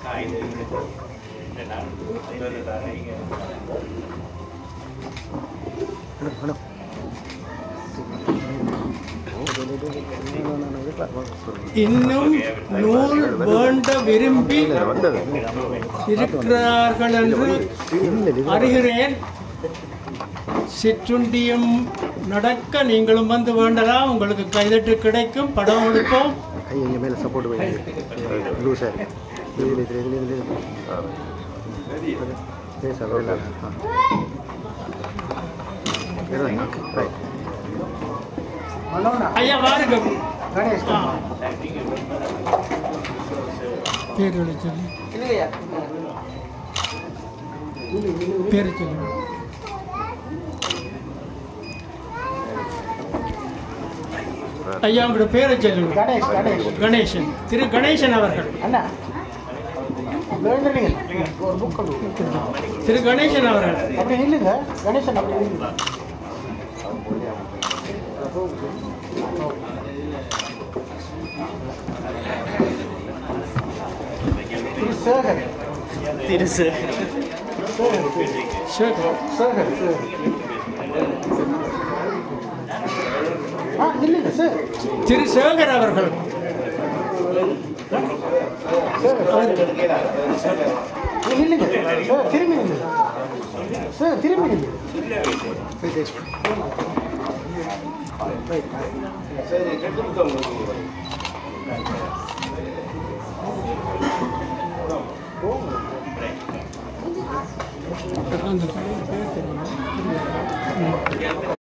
இன்னும் நூல் வேண்ட விரும்பி இருக்கிறார்கள் என்று அறிகிறேன் சிற்றுண்டியும் நடக்க நீங்களும் வந்து வேண்டலாம் உங்களுக்கு கைதட்டு கிடைக்கும் படம் எடுப்போம் கை எங்கள் மேலே சப்போர்ட் வைங்க லூஸாக இதில் இதில் இதில் இதில் இதில் சார் இல்லை ஆ ரைட் ஐயா வாருங்க ஆ. பேர்களை சொல்லி பேரை சொல்லுங்க ஐயா உங்களோட பேரை சொல்லுங்க கணேஷ் கணேஷ் கணேசன் திரு கணேசன் அவர்கள் அண்ணா வேண்டுறீங்க ஒரு புக் கொண்டு திரு கணேசன் அவர்கள் அப்படி நில்லுங்க கணேசன் அப்படி நில்லுங்க திரு சேகர் திருசு சேகர் சேகர் சேகர் ஆ நில்லுங்க சார் திரு சேகர் அவர்கள் நீ நில்லுங்க சார் திரும்பி நில்லுங்க சார் திரும்பி நில்லுங்க அந்த பேர் தெரியுமா?